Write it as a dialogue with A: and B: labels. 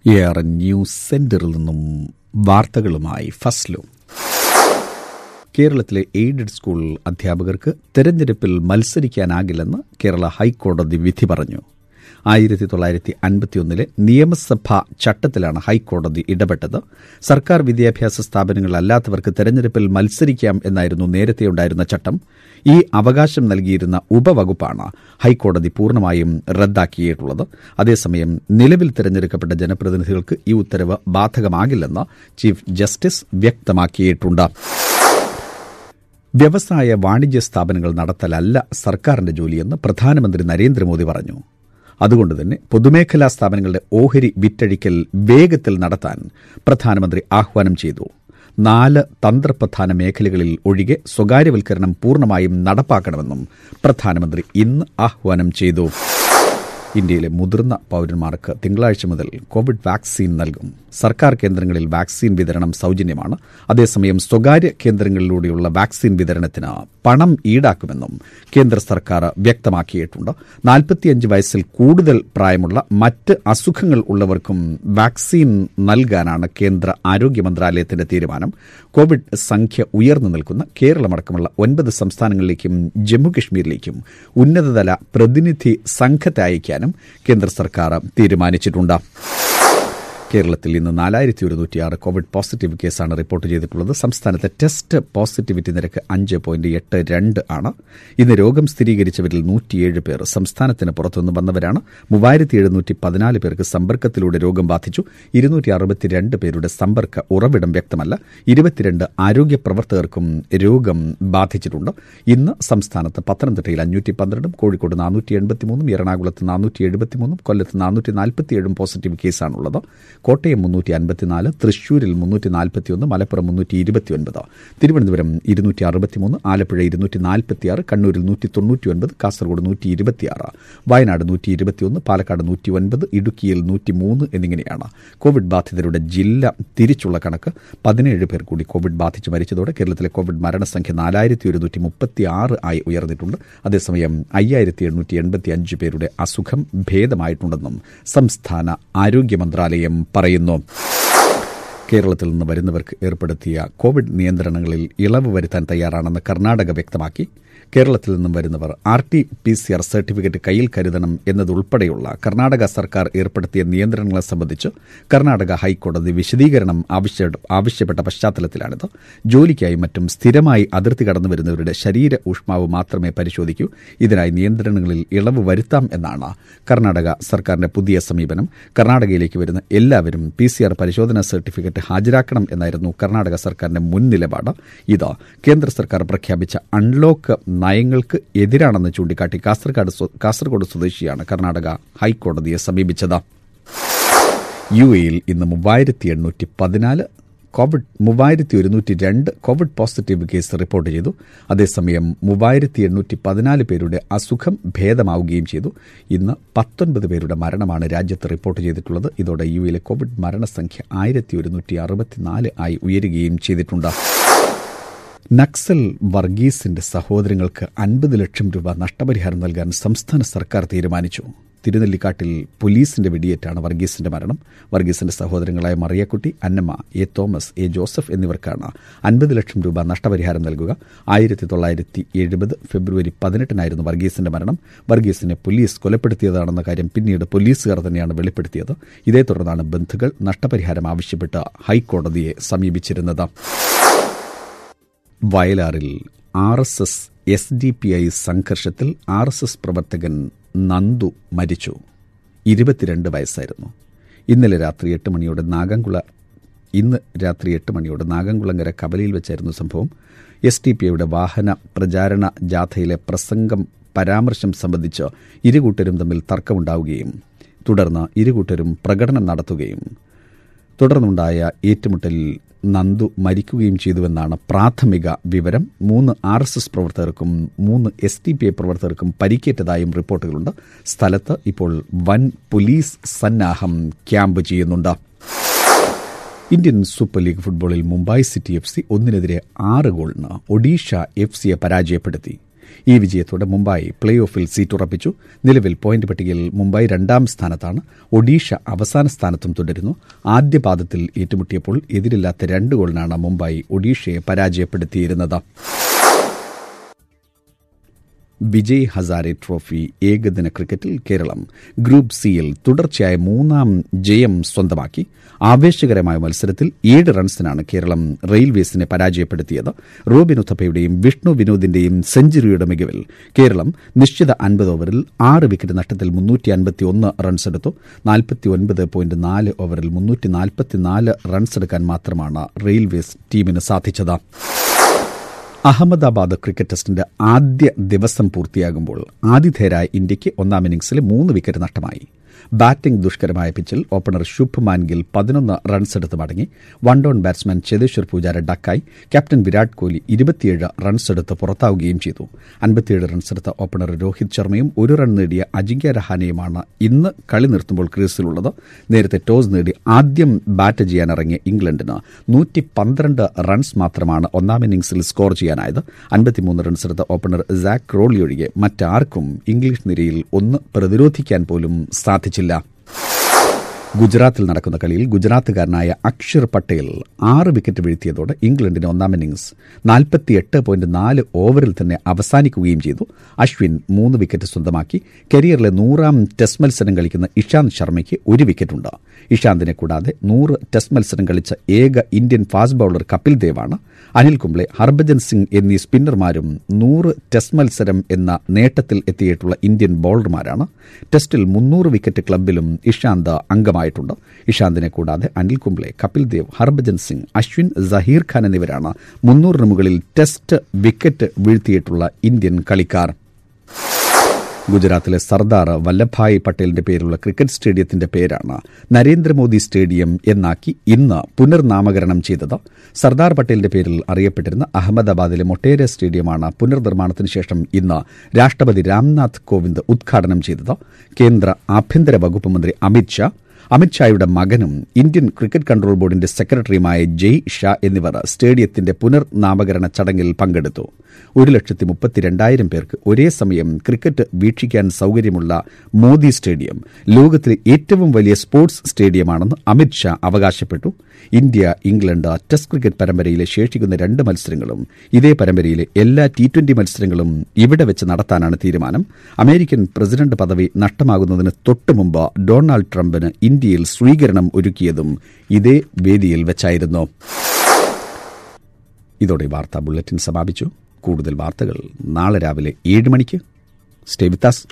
A: air news സെന്ററിൽ നിന്നും വാർത്തകളുമായി ഫസ്ലു കേരളത്തിലെ എയ്ഡഡ് സ്കൂൾ അധ്യാപകർക്ക് തെരഞ്ഞെടുപ്പിൽ മത്സരിക്കാനാകില്ലെന്ന് കേരള ഹൈക്കോടതി വിധി പറഞ്ഞു ആയിരത്തി തൊള്ളായിരത്തി അൻപത്തിയൊന്നിലെ നിയമസഭാ ചട്ടത്തിലാണ് ഹൈക്കോടതി ഇടപെട്ടത് സർക്കാർ വിദ്യാഭ്യാസ സ്ഥാപനങ്ങളല്ലാത്തവർക്ക് തെരഞ്ഞെടുപ്പിൽ മത്സരിക്കാം എന്നായിരുന്നു നേരത്തെ ഉണ്ടായിരുന്ന ചട്ടം ഈ അവകാശം നൽകിയിരുന്ന ഉപവകുപ്പാണ് ഹൈക്കോടതി പൂർണ്ണമായും റദ്ദാക്കിയിട്ടുള്ളത് അതേസമയം നിലവിൽ തെരഞ്ഞെടുക്കപ്പെട്ട ജനപ്രതിനിധികൾക്ക് ഈ ഉത്തരവ് ബാധകമാകില്ലെന്ന് ചീഫ് ജസ്റ്റിസ് വ്യക്തമാക്കിയിട്ടുണ്ട് വ്യവസായ വാണിജ്യ സ്ഥാപനങ്ങൾ നടത്തലല്ല സർക്കാരിന്റെ ജോലിയെന്ന് പ്രധാനമന്ത്രി നരേന്ദ്രമോദി പറഞ്ഞു അതുകൊണ്ട് തന്നെ പൊതുമേഖലാ സ്ഥാപനങ്ങളുടെ ഓഹരി വിറ്റഴിക്കൽ വേഗത്തിൽ നടത്താൻ പ്രധാനമന്ത്രി ആഹ്വാനം ചെയ്തു നാല് തന്ത്രപ്രധാന മേഖലകളിൽ ഒഴികെ സ്വകാര്യവൽക്കരണം പൂർണ്ണമായും നടപ്പാക്കണമെന്നും പ്രധാനമന്ത്രി ഇന്ന് ആഹ്വാനം ചെയ്തു ഇന്ത്യയിലെ മുതിർന്ന പൌരന്മാർക്ക് തിങ്കളാഴ്ച മുതൽ കോവിഡ് വാക്സിൻ നൽകും സർക്കാർ കേന്ദ്രങ്ങളിൽ വാക്സിൻ വിതരണം സൌജന്യമാണ് അതേസമയം സ്വകാര്യ കേന്ദ്രങ്ങളിലൂടെയുള്ള വാക്സിൻ വിതരണത്തിന് പണം ഈടാക്കുമെന്നും കേന്ദ്ര സർക്കാർ വ്യക്തമാക്കിയിട്ടുണ്ട് നാൽപ്പത്തിയഞ്ച് വയസ്സിൽ കൂടുതൽ പ്രായമുള്ള മറ്റ് അസുഖങ്ങൾ ഉള്ളവർക്കും വാക്സിൻ നൽകാനാണ് കേന്ദ്ര ആരോഗ്യ മന്ത്രാലയത്തിന്റെ തീരുമാനം കോവിഡ് സംഖ്യ ഉയർന്നു നിൽക്കുന്ന കേരളമടക്കമുള്ള ഒൻപത് സംസ്ഥാനങ്ങളിലേക്കും ജമ്മുകശ്മീരിലേക്കും ഉന്നതതല പ്രതിനിധി സംഘത്തെ അയക്കാനും കേന്ദ്ര സർക്കാർ തീരുമാനിച്ചിട്ടുണ്ട് കേരളത്തിൽ ഇന്ന് നാലായിരത്തി ഒരുന്നൂറ്റിയാറ് കോവിഡ് പോസിറ്റീവ് കേസാണ് റിപ്പോർട്ട് ചെയ്തിട്ടുള്ളത് സംസ്ഥാനത്തെ ടെസ്റ്റ് പോസിറ്റിവിറ്റി നിരക്ക് അഞ്ച് പോയിന്റ് എട്ട് രണ്ട് ആണ് ഇന്ന് രോഗം സ്ഥിരീകരിച്ചവരിൽ നൂറ്റിയേഴ് പേർ സംസ്ഥാനത്തിന് പുറത്തുനിന്ന് വന്നവരാണ് മൂവായിരത്തി എഴുന്നൂറ്റി പതിനാല് പേർക്ക് സമ്പർക്കത്തിലൂടെ രോഗം ബാധിച്ചു ഇരുന്നൂറ്റി അറുപത്തിരണ്ട് പേരുടെ സമ്പർക്ക ഉറവിടം വ്യക്തമല്ല ഇരുപത്തിരണ്ട് ആരോഗ്യ പ്രവർത്തകർക്കും രോഗം ബാധിച്ചിട്ടുണ്ട് ഇന്ന് സംസ്ഥാനത്ത് പത്തനംതിട്ടയിൽ അഞ്ഞൂറ്റി പന്ത്രണ്ടും കോഴിക്കോട് നാനൂറ്റി എൺപത്തിമൂന്നും എറണാകുളത്ത് നാനൂറ്റി എഴുപത്തിമൂന്നും കൊല്ലത്ത് നാനൂറ്റി നാൽപ്പത്തിയേഴും പോസിറ്റീവ് കേസാണുള്ളത് കോട്ടയം മുന്നൂറ്റി അൻപത്തിനാല് തൃശൂരിൽ മുന്നൂറ്റി നാൽപ്പത്തിയൊന്ന് മലപ്പുറം മുന്നൂറ്റി ഇരുപത്തിയൊൻപത് തിരുവനന്തപുരം ഇരുന്നൂറ്റി അറുപത്തിമൂന്ന് ആലപ്പുഴ ഇരുന്നൂറ്റി നാൽപ്പത്തിയാറ് കണ്ണൂരിൽ നൂറ്റി തൊണ്ണൂറ്റിയൊൻപത് കാസർഗോഡ് നൂറ്റി ഇരുപത്തിയാറ് വയനാട് നൂറ്റി ഇരുപത്തിയൊന്ന് പാലക്കാട് നൂറ്റി ഒൻപത് ഇടുക്കിയിൽ നൂറ്റി മൂന്ന് എന്നിങ്ങനെയാണ് കോവിഡ് ബാധിതരുടെ ജില്ല തിരിച്ചുള്ള കണക്ക് പതിനേഴ് പേർ കൂടി കോവിഡ് ബാധിച്ച് മരിച്ചതോടെ കേരളത്തിലെ കോവിഡ് മരണസംഖ്യ നാലായിരത്തി ഒരുന്നൂറ്റി മുപ്പത്തി ആറ് ആയി ഉയർന്നിട്ടുണ്ട് അതേസമയം അയ്യായിരത്തി എണ്ണൂറ്റി എൺപത്തി അഞ്ച് പേരുടെ അസുഖം ഭേദമായിട്ടുണ്ടെന്നും സംസ്ഥാന ആരോഗ്യ മന്ത്രാലയം പറയുന്നു കേരളത്തിൽ നിന്ന് വരുന്നവർക്ക് ഏർപ്പെടുത്തിയ കോവിഡ് നിയന്ത്രണങ്ങളിൽ ഇളവ് വരുത്താൻ തയ്യാറാണെന്ന് കർണാടക വ്യക്തമാക്കി കേരളത്തിൽ നിന്നും വരുന്നവർ R T P C R certificate കയ്യിൽ കരുതണം എന്നതുൾപ്പെടെയുള്ള കർണാടക സർക്കാർ ഏർപ്പെടുത്തിയ നിയന്ത്രണങ്ങളെ സംബന്ധിച്ച് കർണാടക ഹൈക്കോടതി വിശദീകരണം ആവശ്യപ്പെട്ട പശ്ചാത്തലത്തിലാണിത് ജോലിക്കായി മറ്റും സ്ഥിരമായി അതിർത്തി കടന്നു വരുന്നവരുടെ ശരീര ഊഷ്മാവ് മാത്രമേ പരിശോധിക്കൂ ഇതിനായി നിയന്ത്രണങ്ങളിൽ ഇളവ് വരുത്താം എന്നാണ് കർണാടക സർക്കാരിന്റെ പുതിയ സമീപനം കർണാടകയിലേക്ക് വരുന്ന എല്ലാവരും പി സി ആർ പരിശോധനാ സർട്ടിഫിക്കറ്റ് ഹാജരാക്കണം എന്നായിരുന്നു കർണാടക സർക്കാരിന്റെ മുൻ നിലപാട് ഇത് കേന്ദ്ര സർക്കാർ പ്രഖ്യാപിച്ച അൺലോക്ക് നയങ്ങൾക്ക് എതിരാണെന്ന് ചൂണ്ടിക്കാട്ടി കാസർഗോഡ് കാസർഗോഡ് സ്വദേശിയാണ് കർണാടക ഹൈക്കോടതിയെ സമീപിച്ചത് യു എയിൽ ഇന്ന് മൂവായിരത്തി എണ്ണൂറ്റി പതിനാല് കോവിഡ് മൂവായിരത്തി ഒരുന്നൂറ്റി രണ്ട് കോവിഡ് പോസിറ്റീവ് കേസ് റിപ്പോർട്ട് ചെയ്തു അതേസമയം മൂവായിരത്തി എണ്ണൂറ്റി പതിനാല് പേരുടെ അസുഖം ഭേദമാവുകയും ചെയ്തു ഇന്ന് പത്തൊൻപത് പേരുടെ മരണമാണ് രാജ്യത്ത് റിപ്പോർട്ട് ചെയ്തിട്ടുള്ളത് ഇതോടെ യു എയിലെ കോവിഡ് മരണസംഖ്യ ആയിരത്തി ഒരുന്നൂറ്റി അറുപത്തിനാല് ആയി ഉയരുകയും ചെയ്തിട്ടുണ്ട് നക്സൽ വർഗീസിന്റെ സഹോദരങ്ങൾക്ക് അൻപത് ലക്ഷം രൂപ നഷ്ടപരിഹാരം നൽകാൻ സംസ്ഥാന സർക്കാർ തീരുമാനിച്ചു തിരുനെല്ലിക്കാട്ടിൽ പോലീസിന്റെ വെടിയേറ്റാണ് വർഗീസിന്റെ മരണം വർഗീസിന്റെ സഹോദരങ്ങളായ മറിയക്കുട്ടി അന്നമ്മ എ തോമസ് എ ജോസഫ് എന്നിവർക്കാണ് അൻപത് ലക്ഷം രൂപ നഷ്ടപരിഹാരം നൽകുക ആയിരത്തി തൊള്ളായിരത്തി എഴുപത് ഫെബ്രുവരി പതിനെട്ടിനായിരുന്നു വർഗീസിന്റെ മരണം വർഗീസിനെ പോലീസ് കൊലപ്പെടുത്തിയതാണെന്ന കാര്യം പിന്നീട് പോലീസുകാർ തന്നെയാണ് വെളിപ്പെടുത്തിയത് ഇതേ തുടർന്നാണ് ബന്ധുക്കൾ നഷ്ടപരിഹാരം ആവശ്യപ്പെട്ട് ഹൈക്കോടതിയെ സമീപിച്ചിരുന്നത് വയലാറിൽ R S S S D P I സംഘർഷത്തിൽ ആർ എസ് എസ് പ്രവർത്തകൻ നന്ദു മരിച്ചു ഇരുപത്തിരണ്ട് വയസ്സായിരുന്നു ഇന്നലെ രാത്രി എട്ട് മണിയോടെ നാഗംകുള ഇന്ന് രാത്രി എട്ട് മണിയോടെ നാഗംകുളങ്ങര കവലയിൽ വെച്ചായിരുന്നു സംഭവം എസ് ടി പി ഐയുടെ വാഹന പ്രചാരണ ജാഥയിലെ പ്രസംഗം പരാമർശം സംബന്ധിച്ച് ഇരുകൂട്ടരും തമ്മിൽ തർക്കമുണ്ടാവുകയും തുടർന്ന് ഇരുകൂട്ടരും പ്രകടനം നടത്തുകയും തുടർന്നുണ്ടായ ഏറ്റുമുട്ടലിൽ നന്ദു മരിക്കുകയും ചെയ്തുവെന്നാണ് പ്രാഥമിക വിവരം മൂന്ന് ആർ എസ് എസ് പ്രവർത്തകർക്കും മൂന്ന് എസ് ടി പി ഐ പ്രവർത്തകർക്കും പരിക്കേറ്റതായും റിപ്പോർട്ടുകളുണ്ട് സ്ഥലത്ത് ഇപ്പോൾ വൻ പോലീസ് സന്നാഹം ക്യാമ്പ് ചെയ്യുന്നുണ്ട് ഇന്ത്യൻ സൂപ്പർ ലീഗ് ഫുട്ബോളിൽ മുംബൈ സിറ്റി എഫ് സി ഒന്നിനെതിരെ ആറ് ഗോളിന് ഒഡീഷ എഫ് സിയെ പരാജയപ്പെടുത്തി ഈ വിജയത്തോടെ മുംബൈ പ്ലേ ഓഫിൽ സീറ്റുറപ്പിച്ചു നിലവിൽ പോയിന്റ് പട്ടികയിൽ മുംബൈ രണ്ടാം സ്ഥാനത്താണ് ഒഡീഷ അവസാന സ്ഥാനത്തും തുടരുന്നു ആദ്യ പാദത്തിൽ ഏറ്റുമുട്ടിയപ്പോൾ എതിരില്ലാത്ത രണ്ട് ഗോളിനാണ് മുംബൈ ഒഡീഷയെ പരാജയപ്പെടുത്തിയിരുന്നത് വിജയ് ഹസാരെ ട്രോഫി ഏകദിന ക്രിക്കറ്റിൽ കേരളം ഗ്രൂപ്പ് സിയിൽ തുടർച്ചയായ മൂന്നാം ജയം സ്വന്തമാക്കി ആവേശകരമായ മത്സരത്തിൽ ഏഴ് റൺസിനാണ് കേരളം റെയിൽവേസിനെ പരാജയപ്പെടുത്തിയത് റോബിൻ ഉത്തപ്പയുടെയും വിഷ്ണു വിനോദിന്റെയും സെഞ്ചുറിയുടെ മികവിൽ കേരളം നിശ്ചിത അൻപത് ഓവറിൽ ആറ് വിക്കറ്റ് നഷ്ടത്തിൽ മുന്നൂറ്റി അൻപത്തിയൊന്ന് റൺസെടുത്തു നാൽപ്പത്തിയൊൻപത് പോയിന്റ് നാല് ഓവറിൽ മുന്നൂറ്റി നാൽപ്പത്തിനാല് റൺസെടുക്കാൻ മാത്രമാണ് റെയിൽവേസ് ടീമിന് സാധിച്ചത് അഹമ്മദാബാദ് ക്രിക്കറ്റ് ടെസ്റ്റിന്റെ ആദ്യ ദിവസം പൂർത്തിയാകുമ്പോൾ ആതിഥേയരായ ഇന്ത്യയ്ക്ക് ഒന്നാം ഇന്നിംഗ്സിൽ മൂന്ന് വിക്കറ്റ് നഷ്ടമായി ബാറ്റിംഗ് ദുഷ്കരമായ പിച്ചിൽ ഓപ്പണർ ശുഭ്മാൻ ഗിൽ പതിനൊന്ന് റൺസെടുത്ത് മടങ്ങി one down batsman Cheteshwar Pujara ഡക്കായി ക്യാപ്റ്റൻ വിരാട് കോഹ്ലി ഇരുപത്തിയേഴ് റൺസെടുത്ത് പുറത്താവുകയും ചെയ്തു അൻപത്തിയേഴ് റൺസെടുത്ത ഓപ്പണർ രോഹിത് ശർമ്മയും ഒരു റൺ നേടിയ അജിങ്ക്യ രഹാനെയുമാണ് ഇന്ന് കളി നിർത്തുമ്പോൾ ക്രീസിലുള്ളത് നേരത്തെ ടോസ് നേടി ആദ്യം ബാറ്റ് ചെയ്യാനിറങ്ങിയ ഇംഗ്ലണ്ടിന് നൂറ്റി പന്ത്രണ്ട് റൺസ് മാത്രമാണ് ഒന്നാം ഇന്നിംഗ്സിൽ സ്കോർ ചെയ്യാനായത് അൻപത്തിമൂന്ന് റൺസെടുത്ത ഓപ്പണർ സാക് ക്രോളി ഒഴികെ മറ്റാർക്കും ഇംഗ്ലീഷ് നിരയിൽ ഒന്ന് പ്രതിരോധിക്കാൻ പോലും സാധിച്ചില്ല ഗുജറാത്തിൽ നടക്കുന്ന കളിയിൽ ഗുജറാത്തുകാരനായ അക്ഷർ പട്ടേൽ ആറ് വിക്കറ്റ് വീഴ്ത്തിയതോടെ ഇംഗ്ലണ്ടിന്റെ ഒന്നാം ഇന്നിംഗ്സ് നാൽപ്പത്തിയെട്ട് പോയിന്റ് നാല് ഓവറിൽ തന്നെ അവസാനിക്കുകയും ചെയ്തു അശ്വിൻ മൂന്ന് വിക്കറ്റ് സ്വന്തമാക്കി കരിയറിലെ നൂറാം ടെസ്റ്റ് മത്സരം കളിക്കുന്ന ഇഷാന്ത് ശർമ്മയ്ക്ക് ഒരു വിക്കറ്റുണ്ട് ഇഷാന്തിനെ കൂടാതെ നൂറ് ടെസ്റ്റ് മത്സരം കളിച്ച ഏക ഇന്ത്യൻ ഫാസ്റ്റ് ബൌളർ കപിൽ ദേവാണ് അനിൽ കുംബ്ലെ ഹർഭജൻ സിംഗ് എന്നീ സ്പിന്നർമാരും നൂറ് ടെസ്റ്റ് മത്സരം എന്ന നേട്ടത്തിൽ എത്തിയിട്ടുള്ള ഇന്ത്യൻ ബൌളർമാരാണ് ടെസ്റ്റിൽ മുന്നൂറ് വിക്കറ്റ് ക്ലബിലും ഇഷാന്ത് അംഗമായിട്ടുണ്ട് ഇഷാന്തിനെ കൂടാതെ അനിൽ കുംബ്ലെ കപിൽ ദേവ് ഹർഭജൻ സിംഗ് അശ്വിൻ സഹീർ ഖാൻ എന്നിവരാണ് മുന്നൂറിന് മുകളിൽ ടെസ്റ്റ് വിക്കറ്റ് വീഴ്ത്തിയിട്ടുള്ള ഇന്ത്യൻ കളിക്കാർ ഗുജറാത്തിലെ സർദാർ വല്ലഭായ് പട്ടേലിന്റെ പേരുള്ള ക്രിക്കറ്റ് സ്റ്റേഡിയത്തിന്റെ പേരാണ് നരേന്ദ്രമോദി സ്റ്റേഡിയം എന്നാക്കി ഇന്ന് പുനർനാമകരണം ചെയ്തത് സർദാർ പട്ടേലിന്റെ പേരിൽ അറിയപ്പെട്ടിരുന്ന അഹമ്മദാബാദിലെ മൊട്ടേര സ്റ്റേഡിയമാണ് പുനർനിർമ്മാണത്തിന് ശേഷം ഇന്ന് രാഷ്ട്രപതി രാംനാഥ് കോവിന്ദ് ഉദ്ഘാടനം ചെയ്തത് കേന്ദ്ര ആഭ്യന്തര വകുപ്പ് മന്ത്രി അമിത്ഷാ അമിത്ഷായുടെ മകനും ഇന്ത്യൻ ക്രിക്കറ്റ് കൺട്രോൾ ബോർഡിന്റെ സെക്രട്ടറിയുമായ ജയ് ഷാ എന്നിവർ സ്റ്റേഡിയത്തിന്റെ പുനർനാമകരണ ചടങ്ങിൽ പങ്കെടുത്തു ഒരു ലക്ഷത്തി മുപ്പത്തിരണ്ടായിരം പേർക്ക് ഒരേ സമയം ക്രിക്കറ്റ് വീക്ഷിക്കാൻ സൌകര്യമുള്ള മോദി സ്റ്റേഡിയം ലോകത്തിലെ ഏറ്റവും വലിയ സ്പോർട്സ് സ്റ്റേഡിയമാണെന്ന് അമിത്ഷാ അവകാശപ്പെട്ടു ഇന്ത്യ ഇംഗ്ലണ്ട് ടെസ്റ്റ് ക്രിക്കറ്റ് പരമ്പരയിലെ ശേഷിക്കുന്ന രണ്ട് മത്സരങ്ങളും ഇതേ പരമ്പരയിലെ എല്ലാ ടി ട്വന്റി മത്സരങ്ങളും ഇവിടെ വെച്ച് നടത്താനാണ് തീരുമാനം അമേരിക്കൻ പ്രസിഡന്റ് പദവി നഷ്ടമാകുന്നതിന് തൊട്ടുമുമ്പ് ഡൊണാൾഡ് ട്രംപിന് ഇന്ത്യയിൽ സ്വീകരണം ഒരുക്കിയതും ഇതേ വേദിയിൽ വെച്ചായിരുന്നു ഇതോടെ വാർത്താ ബുള്ളറ്റിൻ സമാപിച്ചു കൂടുതൽ വാർത്തകൾ നാളെ രാവിലെ ഏഴ് മണിക്ക് സ്റ്റേ വിത്താസ്